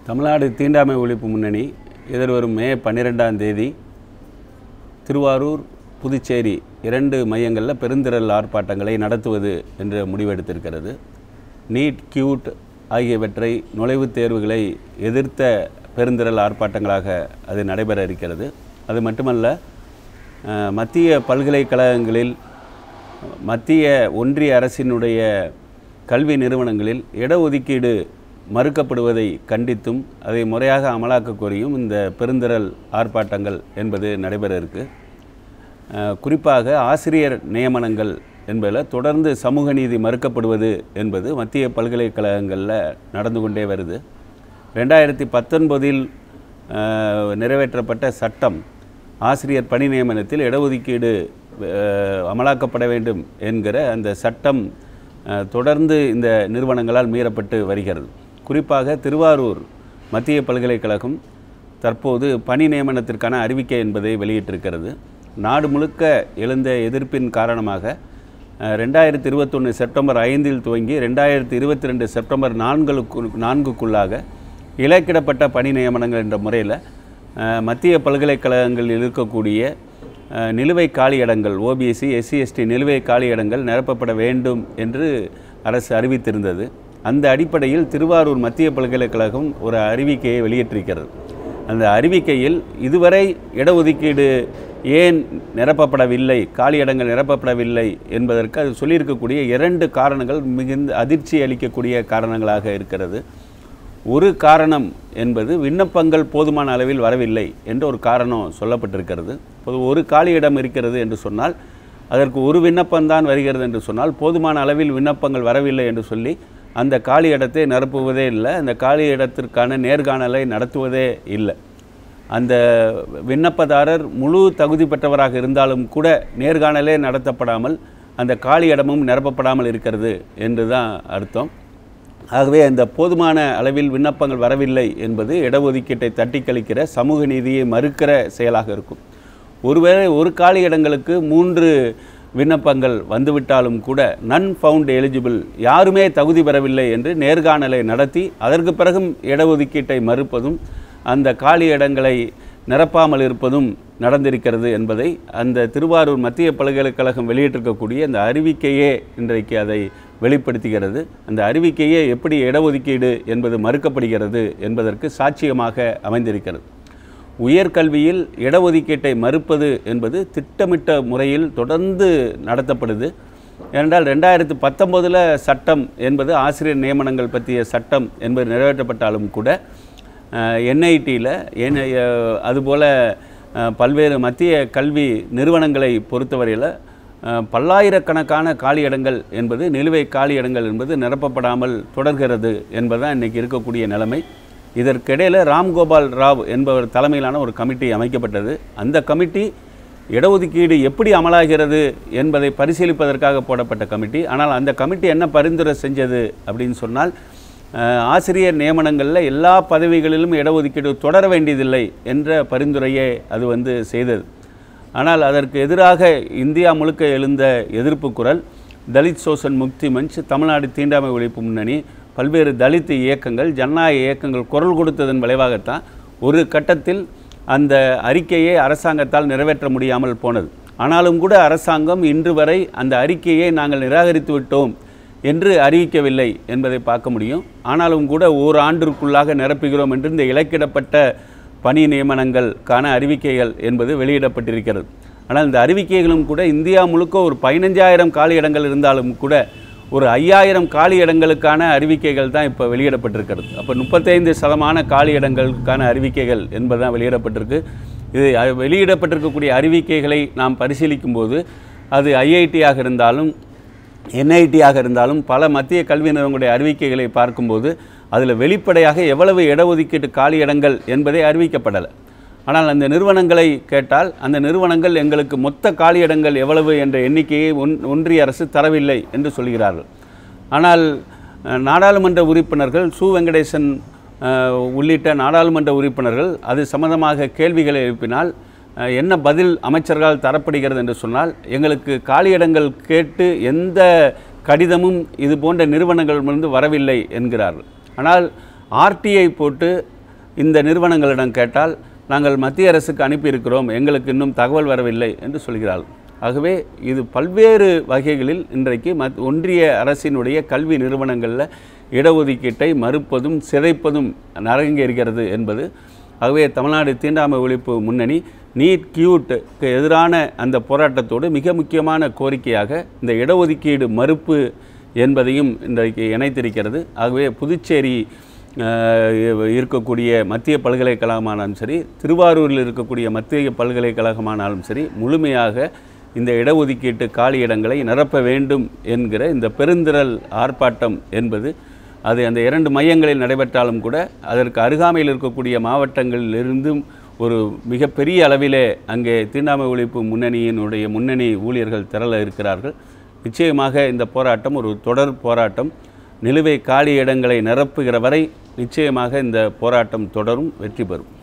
தமிழ்நாடு தீண்டாமை ஒழிப்பு முன்னணி எதிர்வரும் மே பன்னிரெண்டாம் தேதி திருவாரூர் புதுச்சேரி இரண்டு மையங்களில் பெருந்திரள் ஆர்ப்பாட்டங்களை நடத்துவது என்ற முடிவெடுத்திருக்கிறது நீட் கியூட் ஆகியவற்றை நுழைவுத் தேர்வுகளை எதிர்த்த பெருந்திரள் ஆர்ப்பாட்டங்களாக அது நடைபெற இருக்கிறது அது மட்டுமல்ல அஹ், மத்திய பல்கலைக்கழகங்களில் மத்திய ஒன்றிய அரசினுடைய கல்வி நிறுவனங்களில் இடஒதுக்கீடு மறுக்கப்படுவதை கண்டித்தும் அதை முறையாக அமலாக்க கோரியும் இந்த பெருந்திரள் ஆர்ப்பாட்டங்கள் என்பது நடைபெற இருக்கு அஹ், குறிப்பாக ஆசிரியர் நியமனங்கள் என்பதில் தொடர்ந்து சமூக நீதி மறுக்கப்படுவது என்பது மத்திய பல்கலைக்கழகங்களில் நடந்து கொண்டே வருது ரெண்டாயிரத்தி பத்தொன்பதில் நிறைவேற்றப்பட்ட சட்டம் ஆசிரியர் பணி நியமனத்தில் இடஒதுக்கீடு அஹ், அமலாக்கப்பட வேண்டும் என்கிற அந்த சட்டம் அஹ், தொடர்ந்து இந்த நிறுவனங்களால் மீறப்பட்டு வருகிறது குறிப்பாக திருவாரூர் மத்திய பல்கலைக்கழகம் தற்போது பணி நியமனத்திற்கான அறிவிக்கை என்பதை வெளியிட்டிருக்கிறது நாடு முழுக்க எழுந்த எதிர்ப்பின் காரணமாக அஹ், ரெண்டாயிரத்தி இருபத்தொன்று செப்டம்பர் ஐந்தில் துவங்கி ரெண்டாயிரத்தி இருபத்தி ரெண்டு செப்டம்பர் நான்களுக்கு நான்குக்குள்ளாக இலக்கிடப்பட்ட பணி நியமனங்கள் என்ற முறையில் அஹ், மத்திய பல்கலைக்கழகங்களில் இருக்கக்கூடிய அஹ், நிலுவை காலியிடங்கள் ஓபிஎஸ்சி எஸ்சி எஸ்டி நிலுவை காலியிடங்கள் நிரப்பப்பட வேண்டும் என்று அரசு அறிவித்திருந்தது அந்த அடிப்படையில் திருவாரூர் மத்திய பல்கலைக்கழகம் ஒரு அறிவிக்கையை வெளியிட்டிருக்கிறது அந்த அறிவிக்கையில் இதுவரை இடஒதுக்கீடு ஏன் நிரப்பப்படவில்லை காலியிடங்கள் நிரப்பப்படவில்லை என்பதற்கு அது சொல்லியிருக்கக்கூடிய இரண்டு காரணங்கள் மிகுந்த அதிர்ச்சி அளிக்கக்கூடிய காரணங்களாக இருக்கிறது ஒரு காரணம் என்பது விண்ணப்பங்கள் போதுமான அளவில் வரவில்லை என்ற ஒரு காரணம் சொல்லப்பட்டிருக்கிறது பொது ஒரு காலியிடம் இருக்கிறது என்று சொன்னால் அதற்கு ஒரு விண்ணப்பம்தான் வருகிறது என்று சொன்னால் போதுமான அளவில் விண்ணப்பங்கள் வரவில்லை என்று சொல்லி அந்த காலி இடத்தை நிரப்புவதே இல்லை அந்த காலி இடத்திற்கான நேர்காணலை நடத்துவதே இல்லை அந்த விண்ணப்பதாரர் முழு தகுதி பெற்றவராக இருந்தாலும் கூட நேர்காணலே நடத்தப்படாமல் அந்த காலி இடமும் நிரப்பப்படாமல் இருக்கிறது என்று தான் அர்த்தம் ஆகவே அந்த போதுமான அளவில் விண்ணப்பங்கள் வரவில்லை என்பது இடஒதுக்கீட்டை தட்டி கழிக்கிற சமூக நீதியை மறுக்கிற செயலாக இருக்கும் ஒருவேளை ஒரு காலி இடங்களுக்கு மூன்று விண்ணப்பங்கள் வந்துவிட்டாலும் கூட நன் ஃபவுண்ட் எலிஜிபிள் யாருமே தகுதி பெறவில்லை என்று நேர்காணலை நடத்தி அதற்கு பிறகும் இடஒதுக்கீட்டை மறுப்பதும் அந்த காலி இடங்களை நிரப்பாமல் இருப்பதும் நடந்திருக்கிறது என்பதை அந்த திருவாரூர் மத்திய பல்கலைக்கழகம் வெளியிட்டிருக்கக்கூடிய அந்த அறிவிக்கையே இன்றைக்கு அதை வெளிப்படுத்துகிறது அந்த அறிவிக்கையே எப்படி இடஒதுக்கீடு என்பது மறுக்கப்படுகிறது என்பதற்கு சாட்சியமாக அமைந்திருக்கிறது உயர்கல்வியில் இடஒதுக்கீட்டை மறுப்பது என்பது திட்டமிட்ட முறையில் தொடர்ந்து நடத்தப்படுது ஏனென்றால் ரெண்டாயிரத்து பத்தொம்போதில் சட்டம் என்பது ஆசிரியர் நியமனங்கள் பற்றிய சட்டம் என்பது நிறைவேற்றப்பட்டாலும் கூட என்ஐடியில் என் அதுபோல் அஹ், பல்வேறு மத்திய கல்வி நிறுவனங்களை பொறுத்தவரையில் அஹ், பல்லாயிரக்கணக்கான காலியிடங்கள் என்பது நிலுவை காலியிடங்கள் என்பது நிரப்பப்படாமல் தொடர்கிறது என்பதுதான் இன்றைக்கி இருக்கக்கூடிய நிலைமை இதற்கிடையில் ராம்கோபால் ராவ் என்பவர் தலைமையிலான ஒரு கமிட்டி அமைக்கப்பட்டது அந்த கமிட்டி இடஒதுக்கீடு எப்படி அமலாகிறது என்பதை பரிசீலிப்பதற்காக போடப்பட்ட கமிட்டி ஆனால் அந்த கமிட்டி என்ன பரிந்துரை செஞ்சது அப்படின்னு சொன்னால் அஹ், ஆசிரியர் நியமனங்களில் எல்லா பதவிகளிலும் இடஒதுக்கீடு தொடர வேண்டியதில்லை என்ற பரிந்துரையை அது வந்து செய்தது ஆனால் அதற்கு எதிராக இந்தியா முழுக்க எழுந்த எதிர்ப்பு குரல் தலித் சோசன் முக்தி மஞ்ச் தமிழ்நாடு தீண்டாமை ஒழிப்பு முன்னணி பல்வேறு தலித் இயக்கங்கள் ஜனநாயக இயக்கங்கள் குரல் கொடுத்ததன் விளைவாகத்தான் ஒரு கட்டத்தில் அந்த அறிக்கையை அரசாங்கத்தால் நிறைவேற்ற முடியாமல் போனது ஆனாலும் கூட அரசாங்கம் இன்று வரை அந்த அறிக்கையை நாங்கள் நிராகரித்து விட்டோம் என்று அறிவிக்கவில்லை என்பதை பார்க்க முடியும் ஆனாலும் கூட ஓராண்டிற்குள்ளாக நிரப்புகிறோம் என்று இந்த இலக்கிடப்பட்ட பணி நியமனங்களுக்கான அறிவிக்கைகள் என்பது வெளியிடப்பட்டிருக்கிறது ஆனால் இந்த அறிவிக்கைகளும் கூட இந்தியா முழுக்க ஒரு பதினஞ்சாயிரம் காலி இடங்கள் இருந்தாலும் கூட ஒரு ஐயாயிரம் காலி இடங்களுக்கான அறிவிக்கைகள் தான் இப்போ வெளியிடப்பட்டிருக்கிறது அப்போ முப்பத்தைந்து சதமான காலி இடங்களுக்கான அறிவிக்கைகள் என்பது தான் வெளியிடப்பட்டிருக்கு இது அ- வெளியிடப்பட்டிருக்கக்கூடிய அறிவிக்கைகளை நாம் பரிசீலிக்கும் போது அது ஐஐடியாக இருந்தாலும் என்ஐடியாக இருந்தாலும் பல மத்திய கல்வி நிறுவனங்களுடைய அறிவிக்கைகளை பார்க்கும்போது அதில் வெளிப்படையாக எவ்வளவு இடஒதுக்கீட்டு காலி இடங்கள் என்பதை அறிவிக்கப்படலை ஆனால் அந்த நிறுவனங்களை கேட்டால் அந்த நிறுவனங்கள் எங்களுக்கு மொத்த காலி இடங்கள் எவ்வளவு என்ற எண்ணிக்கையை ஒன் ஒன்றிய அரசு தரவில்லை என்று சொல்கிறார்கள் ஆனால் அஹ், நாடாளுமன்ற உறுப்பினர்கள் சு வெங்கடேசன் அஹ், உள்ளிட்ட நாடாளுமன்ற உறுப்பினர்கள் அது சம்பந்தமாக கேள்விகளை எழுப்பினால் அஹ், என்ன பதில் அமைச்சர்களால் தரப்படுகிறது என்று சொன்னால் எங்களுக்கு காலியிடங்கள் கேட்டு எந்த கடிதமும் இது போன்ற நிறுவனங்களிடமிருந்து வரவில்லை என்கிறார்கள் ஆனால் ஆர்டிஐ போட்டு இந்த நிறுவனங்களிடம் கேட்டால் நாங்கள் மத்திய அரசுக்கு அனுப்பியிருக்கிறோம் எங்களுக்கு இன்னும் தகவல் வரவில்லை என்று சொல்கிறார்கள் ஆகவே இது பல்வேறு வகைகளில் இன்றைக்கு மத் ஒன்றிய அரசினுடைய கல்வி நிறுவனங்களில் இடஒதுக்கீட்டை மறுப்பதும் சிதைப்பதும் அரங்கேறுகிறது என்பது ஆகவே தமிழ்நாடு தீண்டாமை ஒழிப்பு முன்னணி நீட் கியூட்டுக்கு எதிரான அந்த போராட்டத்தோடு மிக முக்கியமான கோரிக்கையாக இந்த இடஒதுக்கீடு மறுப்பு என்பதையும் இன்றைக்கு இணைத்திருக்கிறது ஆகவே புதுச்சேரி அஹ், இருக்கக்கூடிய மத்திய பல்கலைக்கழகமானாலும் சரி திருவாரூரில் இருக்கக்கூடிய மத்திய பல்கலைக்கழகமானாலும் சரி முழுமையாக இந்த இடஒதுக்கீட்டு காலியிடங்களை நிரப்ப வேண்டும் என்கிற இந்த பெருந்திரள் ஆர்ப்பாட்டம் என்பது அது அந்த இரண்டு மையங்களில் நடைபெற்றாலும் கூட அதற்கு அருகாமையில் இருக்கக்கூடிய மாவட்டங்களில் இருந்தும் ஒரு மிகப்பெரிய அளவிலே அங்கே தீண்டாமை ஒழிப்பு முன்னணியினுடைய முன்னணி ஊழியர்கள் திரள இருக்கிறார்கள் நிச்சயமாக இந்த போராட்டம் ஒரு தொடர் போராட்டம் நிலுவை காலி இடங்களை நிரப்புகிற வரை நிச்சயமாக இந்த போராட்டம் தொடரும் வெற்றி பெறும்